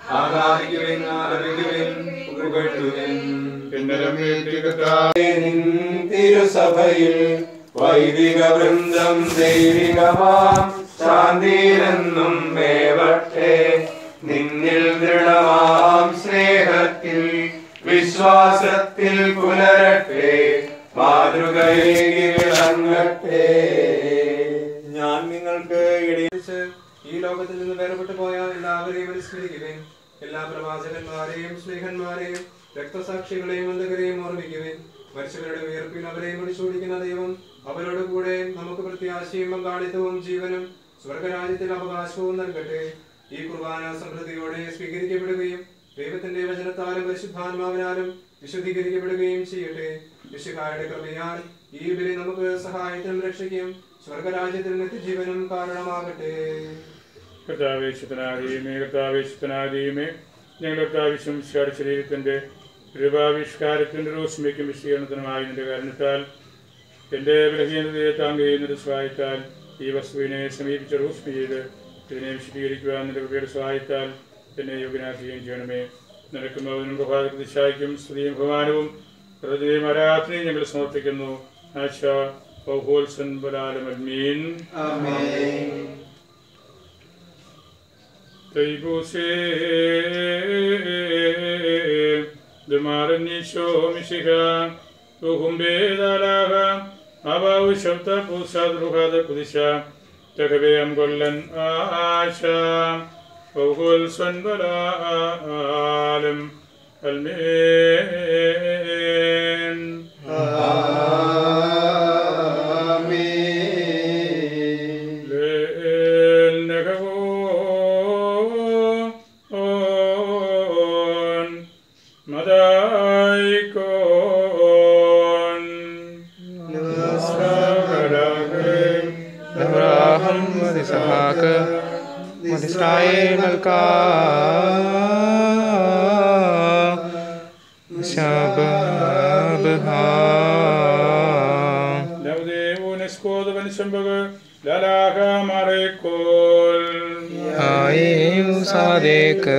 ആരാധിക്കുവിൻ ആലപിക്കുവിൻ പുകഴ്ത്തുവിൻ കിന്നരം വീട്ടി കർത്താവേ നിൻ തിരുസഭയിൽ വൈദിക വൃന്ദം ദൈവികമാം ശാന്തിയിലെന്നും മേവട്ടെ നിന്നിൽ ദൃഢമാം സ്നേഹത്തിൽ വിശ്വാസത്തിൽ പുലരട്ടെ മാതൃകയേകി വിളങ്ങട്ടെ ഞാൻ നിങ്ങൾക്ക് ഇടയിച്ച് ഈ ലോകത്തിൽ നിന്ന് വേർപെട്ടു പോയ എല്ലാവരെയും അനുസ്മരിക്കുവിൻ എല്ലാ പ്രവാചകന്മാരെയും സ്നേഹന്മാരെയും രക്തസാക്ഷികളെയും അന്ധകരെയും ഓർമ്മിക്കുവിൻ മരിച്ചവരുടെ ഉയർപ്പിൽ അവരെയും വിളിച്ചോടിക്കുന്ന ദൈവം അവരോട് കൂടെ നമുക്ക് പ്രത്യാശയും പങ്കാളിത്തവും ജീവനും സ്വർഗരാജ്യത്തിൽ അവകാശവും നൽകട്ടെ ഈ കുർബാന സമൃദ്ധിയോടെ സ്വീകരിക്കപ്പെടുകയും ദൈവത്തിന്റെ വചനത്താലും പരിശുദ്ധാത്മാവിനാലും വിശുദ്ധീകരിക്കപ്പെടുകയും ചെയ്യട്ടെ വിശുക്കാരുടെ കൃപയാൽ ഈ ബലി നമുക്ക് സഹായത്തിനും രക്ഷയ്ക്കും സ്വർഗരാജ്യത്തിൽ നിത്യജീവനും കാരണമാകട്ടെ കർത്താവേശത്തിനാദീമേ കർത്താവേശത്തിനാദീമേ ഞങ്ങളുടെ ആവശ്യം ശരീരത്തിന്റെ രൂപാവിഷ്കാരത്തിന്റെ റോസ്മയ്ക്കും വിശീകരണത്തിനുമായി നിന്റെ കാരണത്താൽ എന്റെ ബലഹീനതയെ താങ്ങുകയും നിന്റെ സഹായത്താൽ ഈ വസ്തുവിനെ സമീപിച്ച റോസ്മി ചെയ്ത് ഇതിനെ വിശദീകരിക്കുവാൻ നിന്റെ കൃപയുടെ സഹായത്താൽ എന്നെ യോഗ്യനാക്കുകയും ചെയ്യണമേ നിനക്കും അവനും പ്രഭാതപ്രതിശായിക്കും സ്തുതിയും ബഹുമാനവും ഹൃദയം ആരാധനയും ഞങ്ങൾ സമർപ്പിക്കുന്നു ആശ ബഹോത്സൻ ബലാലമൽമീൻ Teibuse de Maranisho Mishiha, Uhumbe Dalaga, Abahu Shabta Pusad Ruhada Kudisha, Takabe Amgolan Asha, Uhul Sanbala Alam, Almin. للنكبون مدايكون אברהם ולישחק ולישראל מלכה שבבها لوديون اسكود بن سنبغ للاها ماريكول ആയും സാദേക്ക്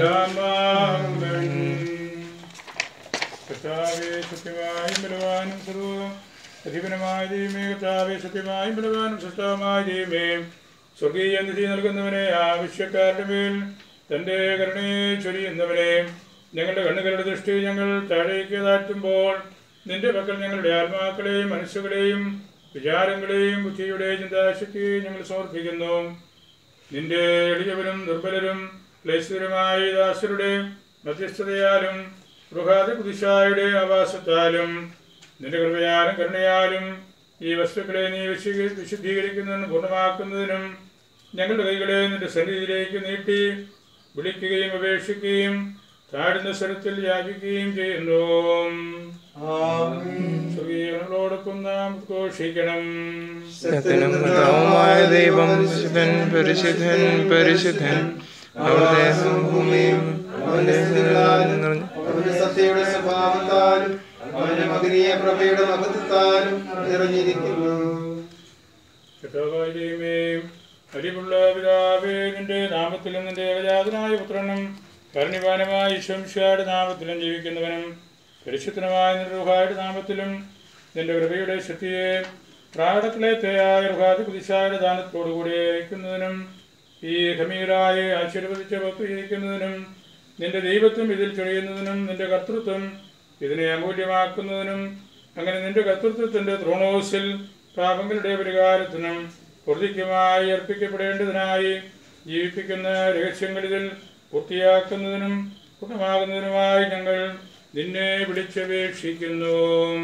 കർത്താവേ സത്യമായും ബലവാനും സർവ്വവും അധിപനമായ ദൈവമേ കർത്താവേ സത്യമായും ബലവാനും സൃഷ്ടവുമായ ദൈവമേ സ്വർഗീയ നിധി നൽകുന്നവനെ ആവശ്യക്കാരുടെ മേൽ തന്റെ കരുണയെ ചൊരിയുന്നവനെ ഞങ്ങളുടെ കണ്ണുകളുടെ ദൃഷ്ടി ഞങ്ങൾ താഴേക്ക് താഴ്ത്തുമ്പോൾ നിന്റെ പക്കൽ ഞങ്ങളുടെ ആത്മാക്കളെയും മനസ്സുകളെയും വിചാരങ്ങളെയും ബുദ്ധിയുടെ ചിന്താശക്തിയെയും ഞങ്ങൾ സമർപ്പിക്കുന്നു നിന്റെ എളിയവരും ദുർബലരും ക്ലേശകരുമായ ഈ ദാസരുടെ മധ്യസ്ഥതയാലും ബൃഹാദ കുതിശായുടെ ആവാസത്താലും നിന്റെ കൃപയാലും കരുണയാലും ഈ വസ്തുക്കളെ നീ വിശുദ്ധീ- വിശുദ്ധീകരിക്കുന്നതിനും പൂർണ്ണമാക്കുന്നതിനും ഞങ്ങളുടെ കൈകളെ നിന്റെ സന്നിധിയിലേക്ക് നീട്ടി വിളിക്കുകയും അപേക്ഷിക്കുകയും താഴ്ന്ന സ്വരത്തിൽ യാചിക്കുകയും ചെയ്യുന്നു സ്വർഗീയങ്ങളോടൊപ്പം നാം ഘോഷിക്കണം സത്യനും പിതാവുമായ ദൈവം പരിശുദ്ധൻ പരിശുദ്ധൻ പരിശുദ്ധൻ അവിടുത്തെ ഭൂമിയും അവന്റെ സ്ഥിതികളാലും നിറഞ്ഞു അവന്റെ സത്യയുടെ സ്വഭാവത്താലും അവന്റെ മകനീയ പ്രഭയുടെ മഹത്വത്താലും നിറഞ്ഞിരിക്കുന്നു കർത്താവായ അരിവുള്ള പിതാവേ നിന്റെ നാമത്തിലും നിന്റെ ഏകജാതനായ പുത്രനും കരുണിവാനുമായ ഈശ്വംശയുടെ നാമത്തിലും ജീവിക്കുന്നവനും പരിശുദ്ധനുമായ നിർവഹായുടെ നാമത്തിലും നിന്റെ കൃപയുടെ ശക്തിയെ പ്രാടക്ലേത്തയായ റുഹാദ് കുതിശായുടെ ദാനത്തോടുകൂടി അയക്കുന്നതിനും ഈ ഹമീറായെ ആശീർവദിച്ച് ഭക്തിയിരിക്കുന്നതിനും നിന്റെ ദൈവത്വം ഇതിൽ ചൊഴിയുന്നതിനും നിന്റെ കർത്തൃത്വം ഇതിനെ അമൂല്യമാക്കുന്നതിനും അങ്ങനെ നിന്റെ കർത്തൃത്വത്തിന്റെ ത്രോണോസിൽ പാപങ്ങളുടെ പരിഹാരത്തിനും പൂർത്തിക്കുമായി അർപ്പിക്കപ്പെടേണ്ടതിനായി ജീവിപ്പിക്കുന്ന രഹസ്യങ്ങൾ ഇതിൽ പൂർത്തിയാക്കുന്നതിനും പൂർണ്ണമാകുന്നതിനുമായി ഞങ്ങൾ നിന്നെ വിളിച്ചപേക്ഷിക്കുന്നു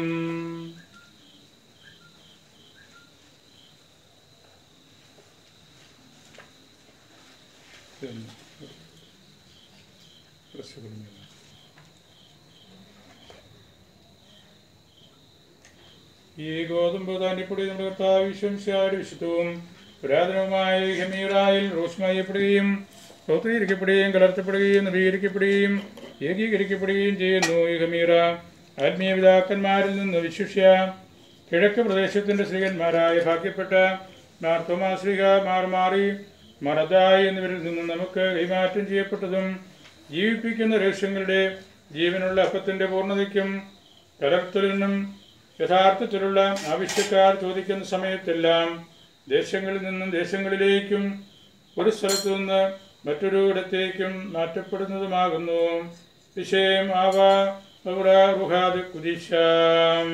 ഈ ഗോതമ്പ് താണ്ടിപ്പൊടി നമ്മുടെ കർത്താവ് വിശ്വംശാട് വിശുദ്ധവും പുരാതനവുമായ ഹമീറായിൽ റോഷ്മയപ്പെടുകയും സ്തോത്രീകരിക്കപ്പെടുകയും കലർത്തപ്പെടുകയും നവീകരിക്കപ്പെടുകയും ഏകീകരിക്കപ്പെടുകയും ചെയ്യുന്നു ഈ ഹമീറ ആത്മീയ പിതാക്കന്മാരിൽ നിന്ന് വിശിഷ്യ കിഴക്ക് പ്രദേശത്തിന്റെ ശ്രീകന്മാരായ ഭാഗ്യപ്പെട്ട മാർ തോമാശ്രീക മാർ മാറി മറദായി എന്നിവരിൽ നിന്ന് നമുക്ക് കൈമാറ്റം ചെയ്യപ്പെട്ടതും ജീവിപ്പിക്കുന്ന രഹസ്യങ്ങളുടെ ജീവനുള്ള അപ്പത്തിന്റെ പൂർണ്ണതയ്ക്കും കലർത്തലിനും യഥാർത്ഥത്തിലുള്ള ആവശ്യക്കാർ ചോദിക്കുന്ന സമയത്തെല്ലാം ദേശങ്ങളിൽ നിന്നും ദേശങ്ങളിലേക്കും ഒരു സ്ഥലത്തു നിന്ന് മറ്റൊരു ഇടത്തേക്കും മാറ്റപ്പെടുന്നതുമാകുന്നു വിഷയം ആവ റുഹാദ് കുദിശാം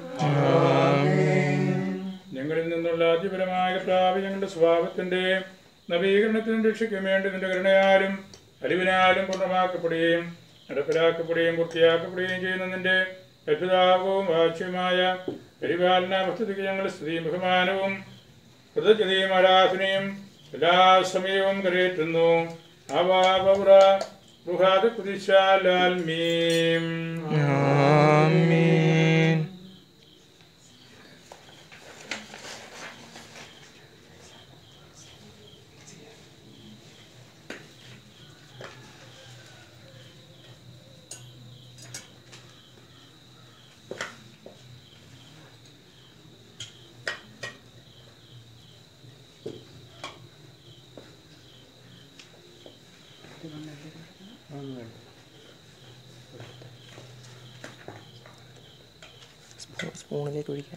ഞങ്ങളിൽ നിന്നുള്ള അതിപരമായ കർത്താവ് ഞങ്ങളുടെ സ്വഭാവത്തിന്റെ നവീകരണത്തിനും രക്ഷയ്ക്കും വേണ്ടി നിന്റെ കരുണയാലും അലിവിനാലും പൂർണ്ണമാക്കപ്പെടുകയും നടപ്പിലാക്കപ്പെടുകയും പൂർത്തിയാക്കപ്പെടുകയും ചെയ്യുന്ന നിന്റെ അത്ഭുതാവും വാച്യമായ പരിപാലന പദ്ധതിക്ക് ഞങ്ങൾ സ്തുതിയും ബഹുമാനവും കൃതജ്ഞതയും ആരാധനയും എല്ലാ സമയവും കരയേറ്റുന്നു ആവാപുറ റുഹാദ് കുദിശാലാൽ മീം ആമീൻ സ്പൂണിലേക്ക് ഒഴിക്കാൻ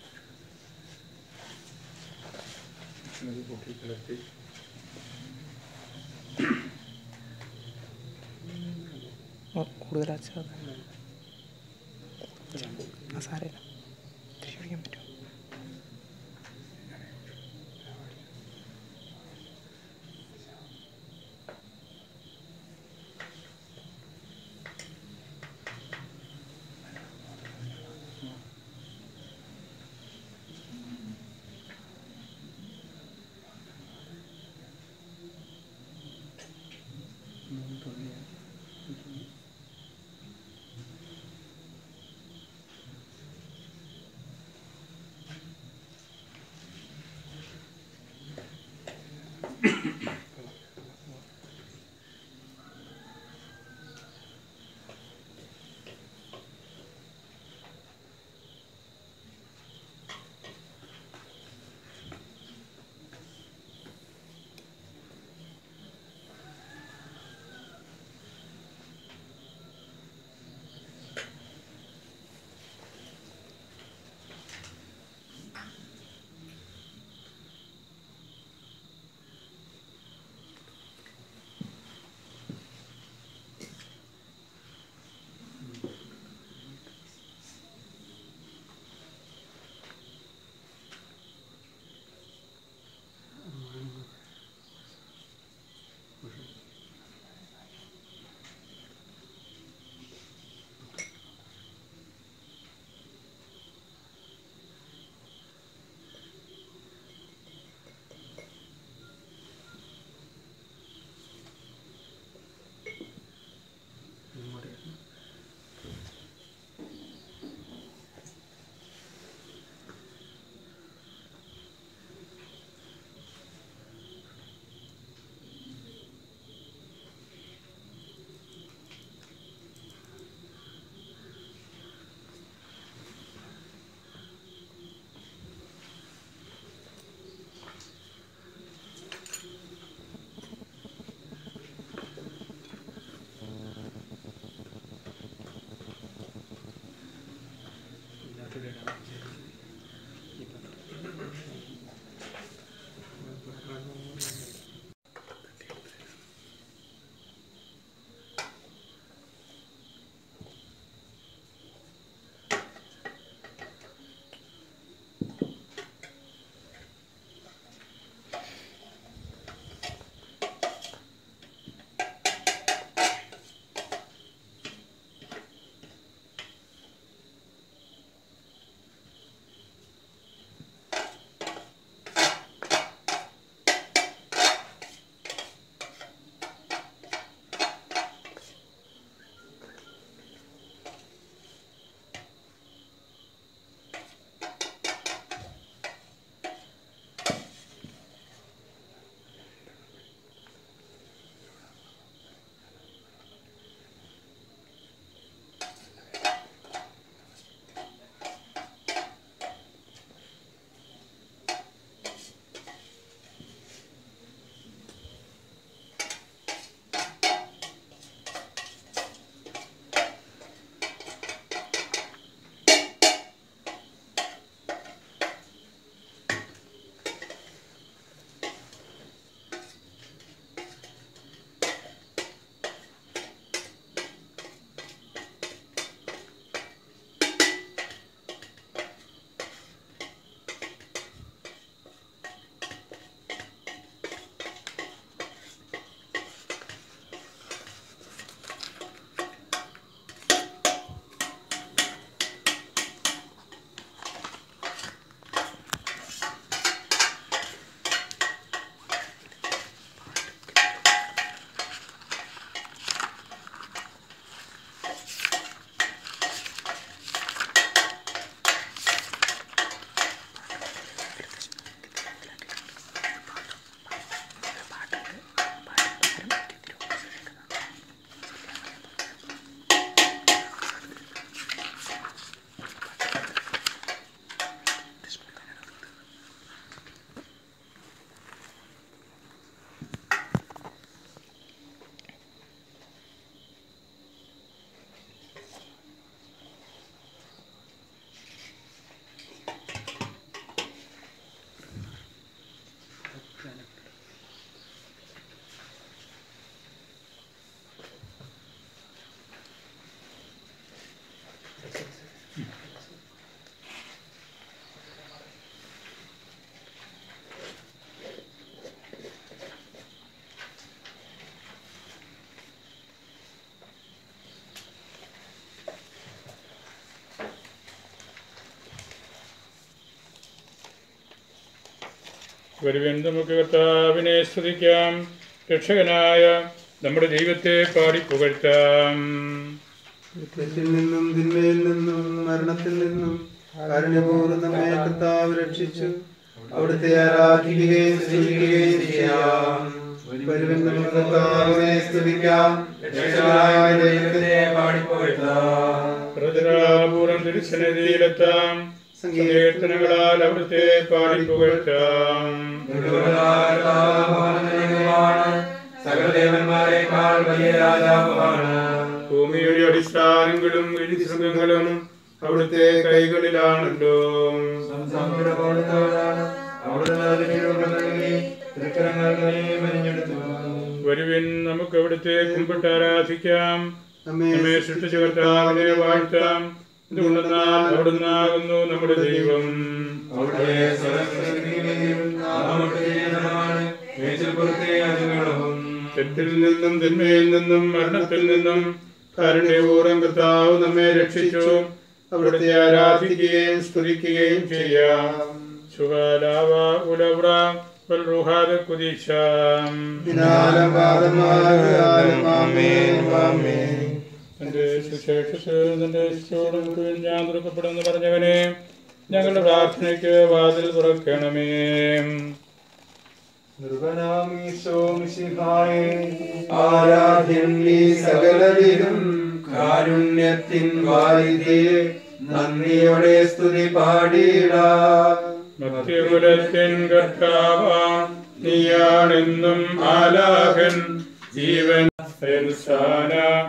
കൂടുതൽ അച്ചാർ മസാലയില്ല തിരിച്ചു ഒഴിക്കാൻ പറ്റുമോ വരുവൻ നമുക്ക് കർത്താവിനെ സ്തുതിക്കാം രക്ഷകനായ നമ്മുടെ ദൈവത്തെ പാടി പുകഴ്ത്താം തെറ്റിൽ നിന്നും തിന്മയിൽ നിന്നും മരണത്തിൽ നിന്നും കാരുണ്യപൂർവ്വം നമ്മെ കർത്താവ് രക്ഷിച്ചു അവിടുത്തെ ആരാധിക്കുകയും സ്തുതിക്കുകയും ചെയ്യാം വരുവൻ നമുക്ക് കർത്താവിനെ സ്തുതിക്കാം രക്ഷകനായ ദൈവത്തെ പാടിപ്പോഴ്ത്താം പ്രജരാപൂർവം തിരുസന്നിധിയിലെത്താം സങ്കീർത്തനങ്ങളാൽ അവിടുത്തെ പാടി പുകഴ്ത്താം സകലദേവന്മാരെക്കാൾ വലിയ രാജാവാണ് ഭൂമിയുടെ അടിസ്ഥാനങ്ങളും എഴുതിസംഘങ്ങളും അവിടുത്തെ കൈകളിലാണല്ലോ അവിടുന്ന് അതിന് രൂപം നൽകി തൃക്കരങ്ങൾ മെനഞ്ഞെടുത്തു വരുവിൻ നമുക്ക് അവിടുത്തെ കുമ്പിട്ട് ആരാധിക്കാം നമ്മെ നമ്മെ സൃഷ്ടിച്ച കർത്താവിനെ വാഴ്ത്താം എന്തുകൊണ്ടെന്നാൽ അവിടുന്നാകുന്നു നമ്മുടെ ദൈവം അവിടുത്തെ സ്വരസ്വരത്തിലെയും നാമത്തെ ജനമാണ് മേച്ചിൽപ്പുറത്തെ അജുകളും തെറ്റിൽ നിന്നും തിന്മയിൽ നിന്നും മരണത്തിൽ നിന്നും കാരുണ്യപൂർവ്വം കർത്താവ് നമ്മെ രക്ഷിച്ചു അവിടുത്തെ ആരാധിക്കുകയും സ്തുതിക്കുകയും ചെയ്യാം ശുഭാലാവ ഉലവ്ര വൽറുഹാദ കുദിശാം ദിനാലം പാദമാലും ആമേൻ ആമേൻ എന്റെ സുശേഷത്തിൽ നിന്റെ ശിശുവോടും കീഴിൽ ഞാൻ തുറക്കപ്പെടുമെന്ന് പറഞ്ഞവനെ ഞങ്ങളുടെ പ്രാർത്ഥനയ്ക്ക് വാതിൽ തുറക്കണമേ ആരാധ്യൻ നീ സകലതിലും കാരുണ്യത്തിൻ വാരിധിയെ നന്ദിയോടെ സ്തുതി പാടിയിടാം മധ്യകുലത്തിൻ കർത്താവാം നീയാണെന്നും ആലാഹൻ ജീവൻ സ്ഥാന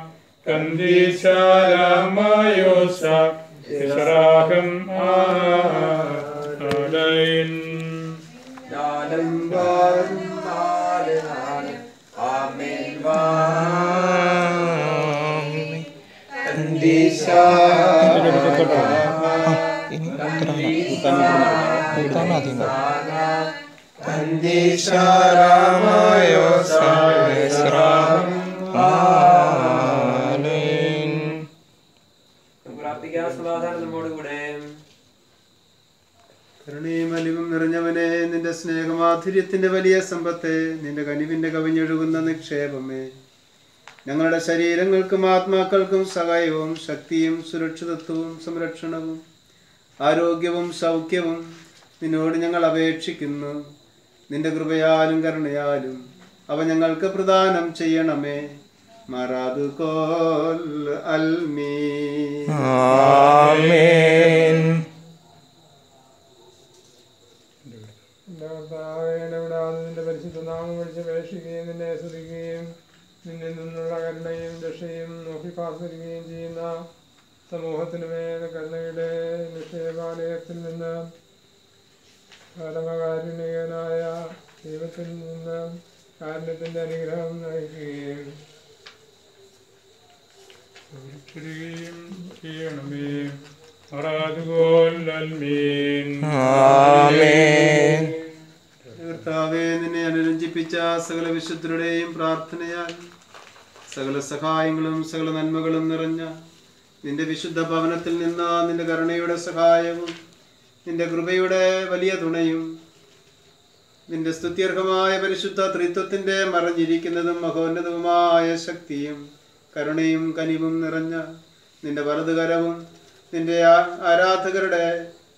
കന്ദീശാലമായോസ ഇസ്രാഹം ആലൈൻ ഇനി ഉത്തരം ഉത്തരം ആദ്യം പ്രാർത്ഥിക്കാം സമാധാനം നമ്മോട് കൂടെ കരുണയും അലിവും നിറഞ്ഞവനെ നിന്റെ സ്നേഹമാധുര്യത്തിന്റെ വലിയ സമ്പത്തെ നിന്റെ കനിവിന്റെ കവിഞ്ഞൊഴുകുന്ന നിക്ഷേപമേ ഞങ്ങളുടെ ശരീരങ്ങൾക്കും ആത്മാക്കൾക്കും സഹായവും ശക്തിയും സുരക്ഷിതത്വവും സംരക്ഷണവും ആരോഗ്യവും സൗഖ്യവും നിന്നോട് ഞങ്ങൾ അപേക്ഷിക്കുന്നു നിന്റെ കൃപയാലും കരുണയാലും അവ ഞങ്ങൾക്ക് പ്രദാനം ചെയ്യണമേ മറാദു കോൽ അൽമീ ആമേൻ നിന്റെ പരിശുദ്ധ നാമം വിളിച്ച് അപേക്ഷിക്കുകയും നിന്നെ സ്തുതിക്കുകയും നിന്നിൽ നിന്നുള്ള കരുണയും രക്ഷയും നോക്കി കാത്തിരിക്കുകയും ചെയ്യുന്ന സമൂഹത്തിന് മേൽ കരുണയുടെ നിക്ഷേപാലയത്തിൽ നിന്ന് പരമകാരുണികനായ ദൈവത്തിൽ നിന്ന് കാരുണ്യത്തിന്റെ അനുഗ്രഹം നയിക്കുകയും ചൊരിയുകയും ചെയ്യണമേ മറാദുകോൽ അൽമീൻ ആമേൻ കർത്താവെ നിന്നെ അനുരഞ്ജിപ്പിച്ച സകല വിശുദ്ധരുടെയും പ്രാർത്ഥനയാൽ സകല സഹായങ്ങളും സകല നന്മകളും നിറഞ്ഞ നിന്റെ വിശുദ്ധ ഭവനത്തിൽ നിന്ന് നിന്റെ കരുണയുടെ സഹായവും നിന്റെ കൃപയുടെ വലിയ തുണയും നിന്റെ സ്തുത്യർഹമായ പരിശുദ്ധ ത്രിത്വത്തിന്റെ മറഞ്ഞിരിക്കുന്നതും മഹോന്നതവുമായ ശക്തിയും കരുണയും കനിവും നിറഞ്ഞ നിന്റെ വലതുകരവും നിന്റെ ആ- ആരാധകരുടെ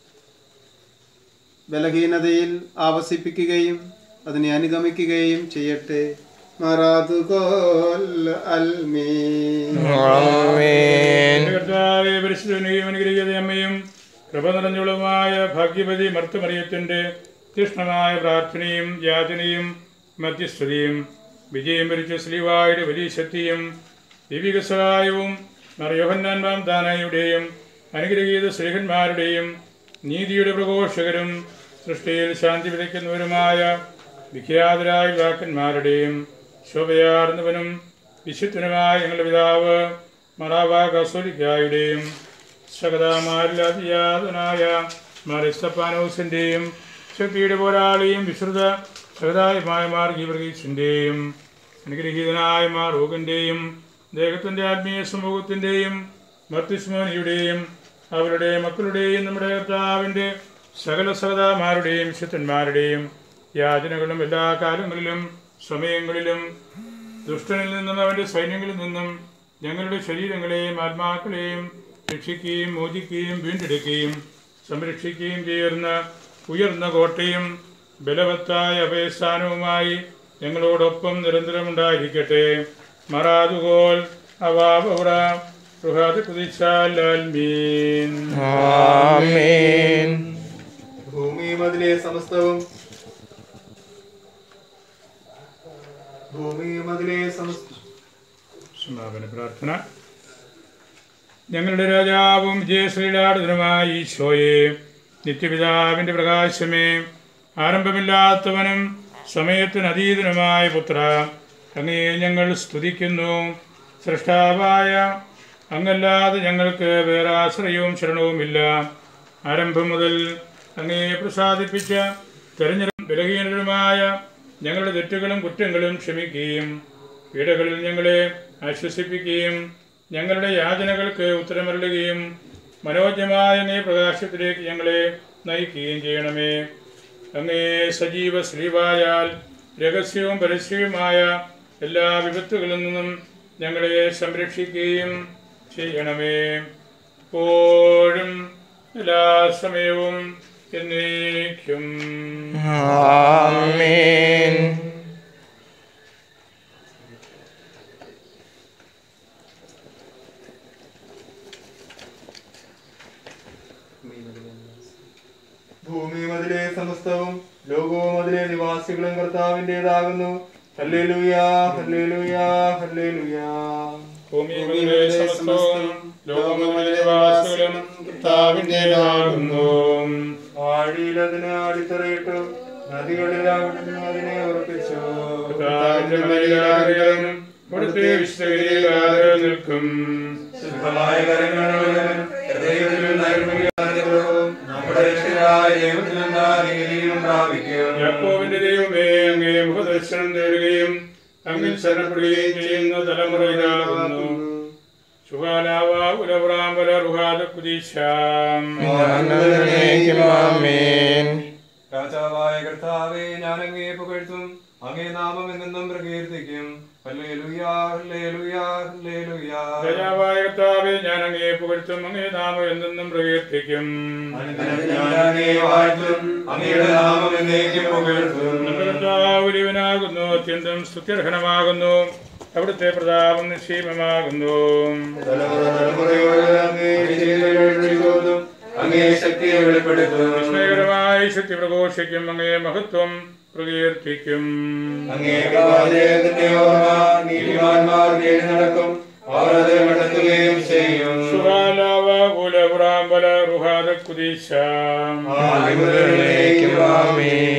ബലഹീനതയിൽ ആവസിപ്പിക്കുകയും അതിനെ അനുഗമിക്കുകയും ചെയ്യട്ടെ മറാതുകോൽ അൽമീൻ ആമേൻ കർത്താവെ പരിശുദ്ധനെയും അനുഗ്രഹിക്കുന്ന അമ്മയും കൃപ നിറഞ്ഞുള്ളതുമായ ഭാഗ്യവതി മർത്തമറിയത്തിന്റെ തീഷ്ണമായ പ്രാർത്ഥനയും യാചനയും മധ്യസ്ഥതയും വിജയം ഭരിച്ച ശ്രീവായുടെ വലിയ ശക്തിയും ദൈവിക സഹായവും മറിയോഹന്നാൻ ദാനയുടെയും അനുഗ്രഹീത സ്ത്രീഹന്മാരുടെയും നീതിയുടെ പ്രഘോഷകരും സൃഷ്ടിയിൽ ശാന്തി വിതയ്ക്കുന്നവരുമായ വിഖ്യാതരായ യുവാക്കന്മാരുടെയും ശോഭയാർന്നവനും വിശുദ്ധനുമായ ഞങ്ങളുടെ പിതാവ് മറാവ കസോലിക്കായുടെയും സകതാമാരിലാതിയാതനായ മാറിസ്തപ്പാനോസിൻ്റെയും ശക്തിയുടെ പോരാളിയും വിശ്രുത സകതായമായ മാർ ഗീവർഗീസിൻ്റെയും അനുഗ്രഹീതനായ മാർ ഊകൻ്റെയും ദേഹത്തിൻ്റെ ആത്മീയ സമൂഹത്തിൻ്റെയും മർത്തിസ്മോനിയുടെയും അവരുടെ മക്കളുടെയും നമ്മുടെ കർത്താവിൻ്റെ സകല സകതാമാരുടെയും വിശുദ്ധന്മാരുടെയും യാചനകളും എല്ലാ കാലങ്ങളിലും സമയങ്ങളിലും ദുഷ്ടനിൽ നിന്നും അവന്റെ സൈന്യങ്ങളിൽ നിന്നും ഞങ്ങളുടെ ശരീരങ്ങളെയും ആത്മാക്കളെയും രക്ഷിക്കുകയും മോചിക്കുകയും വീണ്ടെടുക്കുകയും സംരക്ഷിക്കുകയും ചെയ്യുന്ന ഉയർന്ന കോട്ടയും ബലവത്തായ അഭയസ്ഥാനവുമായി ഞങ്ങളോടൊപ്പം നിരന്തരമുണ്ടായിരിക്കട്ടെ മറാതുകോൽ അവാബുറ റുഹാദ് കുതിച്ചാൽമീൻ ആമേൻ ഭൂമിയും അതിലെ സമസ്തവും ഭൂമിയും അതിലെ സമസ്ത സമാപന പ്രാർത്ഥന ഞങ്ങളുടെ രാജാവും ജയശ്രീലാടുതനുമായ ഈശോയെ നിത്യപിതാവിന്റെ പ്രകാശമേ ആരംഭമില്ലാത്തവനും സമയത്തിനതീതനുമായ പുത്ര അങ്ങേ ഞങ്ങൾ സ്തുതിക്കുന്നു സൃഷ്ടാവായ അങ്ങല്ലാതെ ഞങ്ങൾക്ക് വേറെ ആശ്രയവും ശരണവുമില്ല ആരംഭം മുതൽ അങ്ങേ പ്രസാദിപ്പിച്ച തെരഞ്ഞെടുപ്പ് ബലഹീനരുമായ ഞങ്ങളുടെ തെറ്റുകളും കുറ്റങ്ങളും ക്ഷമിക്കുകയും പീഡകളിൽ ഞങ്ങളെ ആശ്വസിപ്പിക്കുകയും ഞങ്ങളുടെ യാചനകൾക്ക് ഉത്തരമരുളുകയും മനോജ്ഞമായ അങ്ങേ പ്രകാശത്തിലേക്ക് ഞങ്ങളെ നയിക്കുകയും ചെയ്യണമേ അങ്ങേ സജീവ ശ്രീവായാൽ രഹസ്യവും പരസ്യവുമായ എല്ലാ വിപത്തുകളിൽ നിന്നും ഞങ്ങളെ സംരക്ഷിക്കുകയും ചെയ്യണമേ എപ്പോഴും എല്ലാ സമയവും എന്നേക്കും ആമേൻ ഭൂമിയും അതിലെ സമസ്തവും ലോകവും അതിലെ നിവാസികളും കർത്താവിൻ്റെതാകുന്നു ഹല്ലേലൂയാ ഹല്ലേലൂയാ ഹല്ലേലൂയാ ഭൂമിയിലെ സമസ്തവും ലോകമുള്ള നിവാസികളും കർത്താവിൻ്റെതാകുന്നു ആഴിയിൽ അതിനെ ആടിത്തറയിട്ടു നദികളിൽ അവിടുന്ന് അതിനെ ഉറപ്പിച്ചു കർത്താവിന്റെ മലയിലാകലും അവിടുത്തെ വിശുദ്ധഗിരിയിലാകെ നിൽക്കും ശുദ്ധമായ കരങ്ങളും ഹൃദയത്തിൽ നൈർമല്യവും നമ്മുടെ രക്ഷകനായ ദൈവത്തിൽ നിന്ന് നീതിയും പ്രാപിക്കും യാക്കോബിന്റെ ദൈവമേ അങ്ങേ മുഖദർശനം നേടുകയും അങ്ങിൽ ശരണപ്പെടുകയും ചെയ്യുന്ന തലമുറ ഇതാകുന്നു സുഖാലാവ ഉലവറാമ്പല റുഹാദ കുദീശാം എന്നേക്കും ആമേൻ രാജാവായ കർത്താവേ ഞാൻ അങ്ങേ പുകഴ്ത്തും അങ്ങേ നാമം എന്നെന്നും പ്രകീർത്തിക്കും ഹല്ലേലൂയാ ഹല്ലേലൂയാ ഹല്ലേലൂയാ രാജാവായ കർത്താവേ ഞാൻ അങ്ങേ പുകഴ്ത്തും അങ്ങേ നാമം എന്നെന്നും പ്രകീർത്തിക്കും ഞാൻ അങ്ങേ വാഴ്ത്തും അങ്ങയുടെ നാമം എന്നേക്കും പുകഴ്ത്തും നമ്മുടെ കർത്താവ് ഒരുവനാകുന്നു അത്യന്തം സ്തുത്യർഹനമാകുന്നു അവിടുത്തെ പ്രതാപം നിശ്ചീമമാകുന്നു തലമുറ തലമുറയോട് അങ്ങേ ചെയ്തവകൾ വിളിച്ചോതും അങ്ങേ ശക്തിയെ വെളിപ്പെടുത്തും വിസ്മയകരമായ ശക്തി പ്രഘോഷിക്കും അങ്ങേ മഹത്വം പ്രകീർത്തിക്കും അങ്ങേ കൃപാജയത്തിന്റെ ഓർമ്മ നീതിമാന്മാർ തേടി നടക്കും അവർ അത് കണ്ടെത്തുകയും ചെയ്യും സുഖാലാവ ഉലവറാമ്പല റുഹാദ കുദീശാം ആദിമുതലേക്കും ആമേൻ